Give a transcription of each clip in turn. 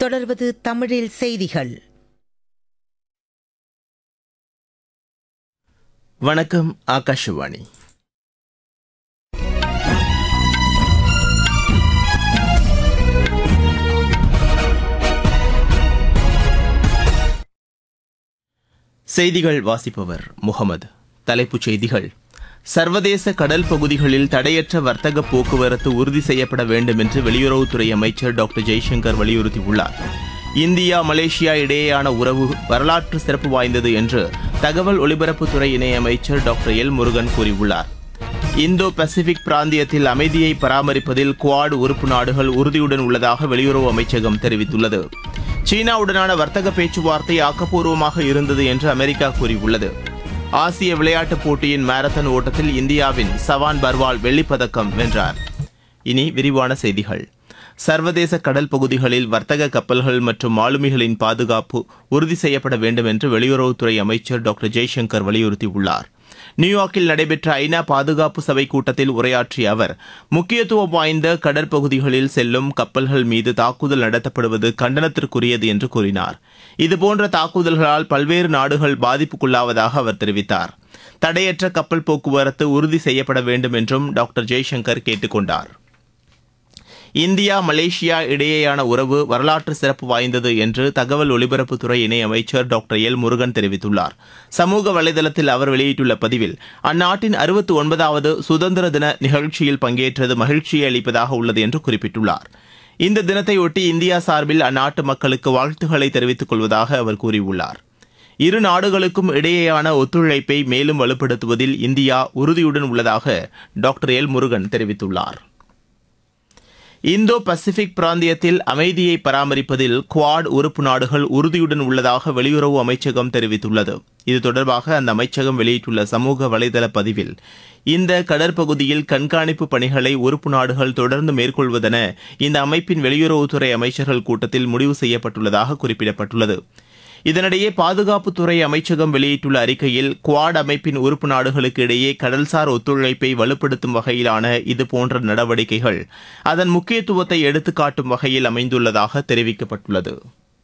தொடர்வது தமிழில் செய்திகள் வணக்கம் ஆகாஷவாணி செய்திகள் வாசிப்பவர் முகமது தலைப்புச் செய்திகள் சர்வதேச கடல் பகுதிகளில் தடையற்ற வர்த்தக போக்குவரத்து உறுதி செய்யப்பட வேண்டும் என்று வெளியுறவுத்துறை அமைச்சர் டாக்டர் ஜெய்சங்கர் வலியுறுத்தியுள்ளார் இந்தியா மலேசியா இடையேயான உறவு வரலாற்று சிறப்பு வாய்ந்தது என்று தகவல் ஒலிபரப்புத்துறை இணையமைச்சர் டாக்டர் எல் முருகன் கூறியுள்ளார் இந்தோ பசிபிக் பிராந்தியத்தில் அமைதியை பராமரிப்பதில் குவாட் உறுப்பு நாடுகள் உறுதியுடன் உள்ளதாக வெளியுறவு அமைச்சகம் தெரிவித்துள்ளது சீனாவுடனான வர்த்தக பேச்சுவார்த்தை ஆக்கப்பூர்வமாக இருந்தது என்று அமெரிக்கா கூறியுள்ளது ஆசிய விளையாட்டுப் போட்டியின் மாரத்தான் ஓட்டத்தில் இந்தியாவின் சவான் பர்வால் வெள்ளிப்பதக்கம் வென்றார் இனி விரிவான செய்திகள் சர்வதேச கடல் பகுதிகளில் வர்த்தக கப்பல்கள் மற்றும் மாலுமிகளின் பாதுகாப்பு உறுதி செய்யப்பட வேண்டும் என்று வெளியுறவுத்துறை அமைச்சர் டாக்டர் ஜெய்சங்கர் வலியுறுத்தியுள்ளார் நியூயார்க்கில் நடைபெற்ற ஐநா பாதுகாப்பு சபை கூட்டத்தில் உரையாற்றிய அவர் முக்கியத்துவம் வாய்ந்த கடற்பகுதிகளில் செல்லும் கப்பல்கள் மீது தாக்குதல் நடத்தப்படுவது கண்டனத்திற்குரியது என்று கூறினார் இதுபோன்ற தாக்குதல்களால் பல்வேறு நாடுகள் பாதிப்புக்குள்ளாவதாக அவர் தெரிவித்தார் தடையற்ற கப்பல் போக்குவரத்து உறுதி செய்யப்பட வேண்டும் என்றும் டாக்டர் ஜெய்சங்கர் கேட்டுக் கொண்டார் இந்தியா மலேசியா இடையேயான உறவு வரலாற்று சிறப்பு வாய்ந்தது என்று தகவல் ஒலிபரப்புத்துறை இணையமைச்சர் டாக்டர் எல் முருகன் தெரிவித்துள்ளார் சமூக வலைதளத்தில் அவர் வெளியிட்டுள்ள பதிவில் அந்நாட்டின் அறுபத்தி ஒன்பதாவது சுதந்திர தின நிகழ்ச்சியில் பங்கேற்றது மகிழ்ச்சியை அளிப்பதாக உள்ளது என்று குறிப்பிட்டுள்ளார் இந்த தினத்தையொட்டி இந்தியா சார்பில் அந்நாட்டு மக்களுக்கு வாழ்த்துக்களை தெரிவித்துக் கொள்வதாக அவர் கூறியுள்ளார் இரு நாடுகளுக்கும் இடையேயான ஒத்துழைப்பை மேலும் வலுப்படுத்துவதில் இந்தியா உறுதியுடன் உள்ளதாக டாக்டர் எல் முருகன் தெரிவித்துள்ளார் இந்தோ பசிபிக் பிராந்தியத்தில் அமைதியை பராமரிப்பதில் குவாட் உறுப்பு நாடுகள் உறுதியுடன் உள்ளதாக வெளியுறவு அமைச்சகம் தெரிவித்துள்ளது இது தொடர்பாக அந்த அமைச்சகம் வெளியிட்டுள்ள சமூக வலைதள பதிவில் இந்த கடற்பகுதியில் கண்காணிப்பு பணிகளை உறுப்பு நாடுகள் தொடர்ந்து மேற்கொள்வதென இந்த அமைப்பின் வெளியுறவுத்துறை அமைச்சர்கள் கூட்டத்தில் முடிவு செய்யப்பட்டுள்ளதாக குறிப்பிடப்பட்டுள்ளது இதனிடையே பாதுகாப்புத்துறை அமைச்சகம் வெளியிட்டுள்ள அறிக்கையில் குவாட் அமைப்பின் உறுப்பு நாடுகளுக்கு இடையே கடல்சார் ஒத்துழைப்பை வலுப்படுத்தும் வகையிலான இதுபோன்ற நடவடிக்கைகள் அதன் முக்கியத்துவத்தை எடுத்துக்காட்டும் வகையில் அமைந்துள்ளதாக தெரிவிக்கப்பட்டுள்ளது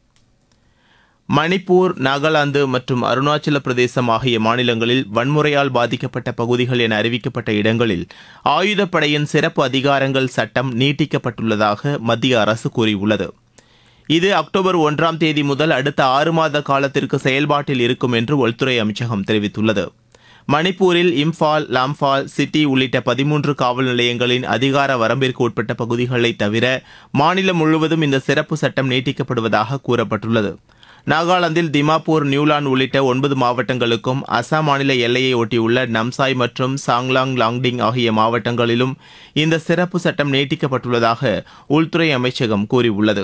மணிப்பூர் நாகாலாந்து மற்றும் அருணாச்சல பிரதேசம் ஆகிய மாநிலங்களில் வன்முறையால் பாதிக்கப்பட்ட பகுதிகள் என அறிவிக்கப்பட்ட இடங்களில் ஆயுதப்படையின் சிறப்பு அதிகாரங்கள் சட்டம் நீட்டிக்கப்பட்டுள்ளதாக மத்திய அரசு கூறியுள்ளது இது அக்டோபர் ஒன்றாம் தேதி முதல் அடுத்த ஆறு மாத காலத்திற்கு செயல்பாட்டில் இருக்கும் என்று உள்துறை அமைச்சகம் தெரிவித்துள்ளது மணிப்பூரில் இம்பால் லாம்பால் சிட்டி உள்ளிட்ட பதிமூன்று காவல் நிலையங்களின் அதிகார வரம்பிற்கு உட்பட்ட பகுதிகளை தவிர மாநிலம் முழுவதும் இந்த சிறப்பு சட்டம் நீட்டிக்கப்படுவதாக கூறப்பட்டுள்ளது நாகாலாந்தில் திமாப்பூர் நியூலாந்து உள்ளிட்ட ஒன்பது மாவட்டங்களுக்கும் அசாம் மாநில எல்லையை ஒட்டியுள்ள நம்சாய் மற்றும் சாங்லாங் லாங்டிங் ஆகிய மாவட்டங்களிலும் இந்த சிறப்பு சட்டம் நீட்டிக்கப்பட்டுள்ளதாக உள்துறை அமைச்சகம் கூறியுள்ளது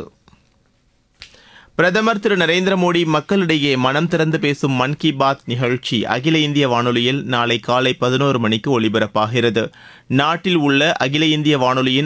பிரதமர் திரு நரேந்திர மோடி மக்களிடையே மனம் திறந்து பேசும் மன் கி பாத் நிகழ்ச்சி அகில இந்திய வானொலியில் நாளை காலை பதினோரு மணிக்கு ஒலிபரப்பாகிறது நாட்டில் உள்ள அகில இந்திய வானொலியின்